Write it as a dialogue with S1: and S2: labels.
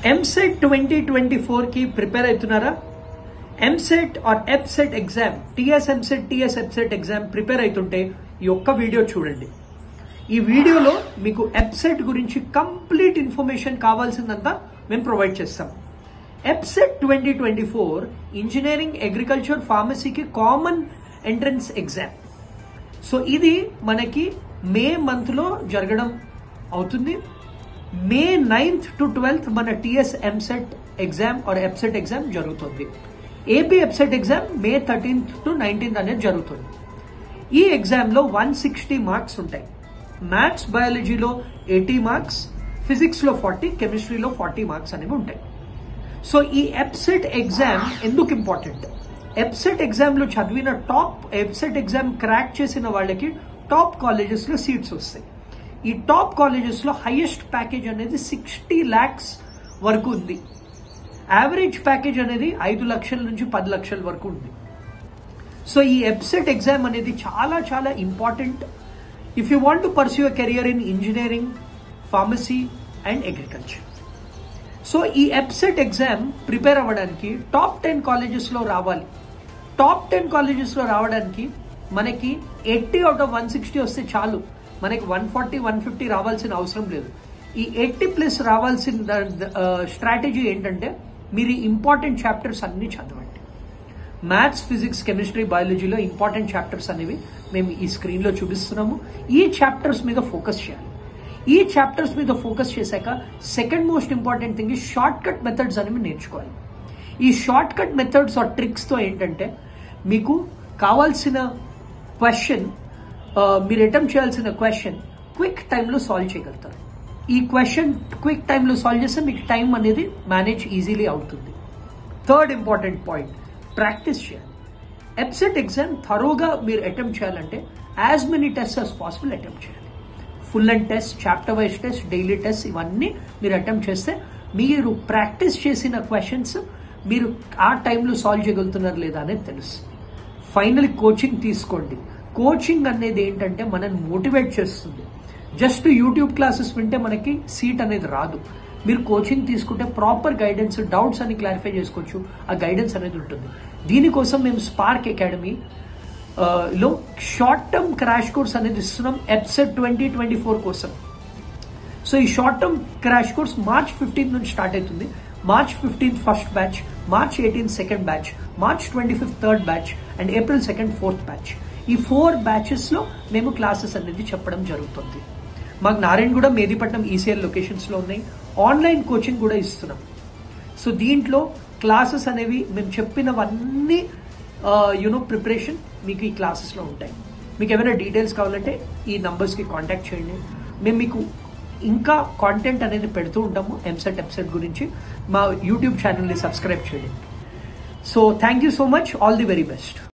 S1: EAMCET twenty twenty ఫోర్కి prepare అవుతున్నారా EAMCET or EAPCET exam TS EAMCET TS EAPCET exam prepare అవుతుంటే ఈ ఒక్క వీడియో చూడండి ఈ వీడియోలో మీకు ఎప్సెట్ గురించి కంప్లీట్ ఇన్ఫర్మేషన్ కావాల్సిందంతా మేము ప్రొవైడ్ చేస్తాం EAPCET twenty twenty four engineering agriculture ఫార్మసీకి కామన్ ఎంట్రన్స్ ఎగ్జామ్ సో ఇది మనకి మే మంత్లో జరగడం అవుతుంది మే నైన్త్ టు ట్వెల్త్ మన TS EAMCET exam or EAPCET exam జరుగుతుంది AP EAPCET exam May thirteenth to nineteenth అనేది జరుగుతుంది ఈ ఎగ్జామ్లో వన్ సిక్స్టీ మార్క్స్ ఉంటాయి మ్యాథ్స్ బయాలజీలో ఎయిటీ మార్క్స్ ఫిజిక్స్లో ఫార్టీ కెమిస్ట్రీలో ఫార్టీ మార్క్స్ అనేవి ఉంటాయి సో ఈ ఎప్సెట్ ఎగ్జామ్ ఎందుకు ఇంపార్టెంట్ ఎప్సెట్ ఎగ్జామ్లో చదివిన టాప్ ఎప్సెట్ ఎగ్జామ్ క్రాక్ చేసిన వాళ్ళకి టాప్ కాలేజెస్లో సీట్స్ వస్తాయి ఈ టాప్ కాలేజెస్లో హైయెస్ట్ ప్యాకేజ్ అనేది సిక్స్టీ ల్యాక్స్ వరకు ఉంది యావరేజ్ ప్యాకేజ్ అనేది ఐదు లక్షల నుంచి పది లక్షల వరకు ఉంది సో ఈ ఎప్సెట్ ఎగ్జామ్ అనేది చాలా చాలా important if you want to pursue career in engineering pharmacy and agriculture so ఈ ఎప్సెట్ ఎగ్జామ్ ప్రిపేర్ అవ్వడానికి టాప్ టెన్ కాలేజెస్లో రావాలి టాప్ టెన్ కాలేజెస్లో రావడానికి మనకి eighty out of one sixty వస్తే చాలు మనకి వన్ ఫార్టీ వన్ ఫిఫ్టీ రావాల్సిన అవసరం లేదు ఈ ఎయిటీ ప్లస్ రావాల్సిన స్ట్రాటజీ ఏంటంటే మీరు ఇంపార్టెంట్ చాప్టర్స్ అన్ని చదవండి మ్యాథ్స్ ఫిజిక్స్ కెమిస్ట్రీ బయాలజీలో ఇంపార్టెంట్ చాప్టర్స్ అనేవి మేము ఈ స్క్రీన్లో చూపిస్తున్నాము ఈ చాప్టర్స్ మీద ఫోకస్ చేయాలి ఈ చాప్టర్స్ మీద ఫోకస్ చేశాక సెకండ్ మోస్ట్ ఇంపార్టెంట్ థింగ్ ఈ షార్ట్ కట్ మెథడ్స్ అనేవి నేర్చుకోవాలి ఈ షార్ట్ కట్ మెథడ్స్ ఆర్ ట్రిక్స్తో ఏంటంటే మీకు కావాల్సిన క్వశ్చన్ మీరు అటెంప్ట్ చేయాల్సిన క్వశ్చన్ క్విక్ టైంలో సాల్వ్ చేయగలుగుతారు ఈ క్వశ్చన్ క్విక్ టైంలో సాల్వ్ చేస్తే మీకు టైం అనేది మేనేజ్ ఈజీలీ అవుతుంది థర్డ్ ఇంపార్టెంట్ పాయింట్ ప్రాక్టీస్ చేయాలి ఎప్సెట్ ఎగ్జామ్ థరోగా మీరు అటెంప్ట్ చేయాలంటే as many test as possible attempt చేయాలి full and test chapter wise test daily test ఇవన్నీ మీరు అటెంప్ట్ చేస్తే మీరు ప్రాక్టీస్ చేసిన క్వశ్చన్స్ మీరు ఆ టైంలో సాల్వ్ చేయగలుగుతున్నారు లేదా అనేది తెలుస్తుంది ఫైనల్ కోచింగ్ తీసుకోండి కోచింగ్ అనేది ఏంటంటే మనల్ని మోటివేట్ చేస్తుంది జస్ట్ యూట్యూబ్ క్లాసెస్ వింటే మనకి సీట్ అనేది రాదు మీరు కోచింగ్ తీసుకుంటే ప్రాపర్ గైడెన్స్ డౌట్స్ అని క్లారిఫై చేసుకోవచ్చు ఆ గైడెన్స్ అనేది ఉంటుంది దీనికోసం మేము స్పార్క్ అకాడమీ లో షార్ట్ టర్మ్ క్రాష్ కోర్స్ అనేది ఇస్తున్నాం ఎప్సెట్ ట్వంటీ ట్వంటీ ఫోర్ కోసం సో ఈ short term crash course March fifteenth నుంచి స్టార్ట్ అవుతుంది March fifteenth first batch March eighteenth second batch March twenty fifth third batch and April second fourth batch ఈ four బ్యాచెస్లో మేము classes అనేది చెప్పడం జరుగుతుంది మాకు నారాయణగూడ మేదీపట్నం ఈసీఎల్ లొకేషన్స్లో ఉన్నాయి ఆన్లైన్ కోచింగ్ కూడా ఇస్తున్నాం సో దీంట్లో క్లాసెస్ అనేవి మేము చెప్పినవన్నీ యూనో ప్రిపరేషన్ మీకు ఈ క్లాసెస్లో ఉంటాయి మీకు ఏమైనా డీటెయిల్స్ కావాలంటే ఈ నంబర్స్కి కాంటాక్ట్ చేయండి మేము మీకు ఇంకా కాంటెంట్ అనేది పెడుతూ ఉంటాము ఎంసెట్ ఎప్సెట్ గురించి మా యూట్యూబ్ ఛానల్ని సబ్స్క్రైబ్ చేయండి so thank you so much all the very best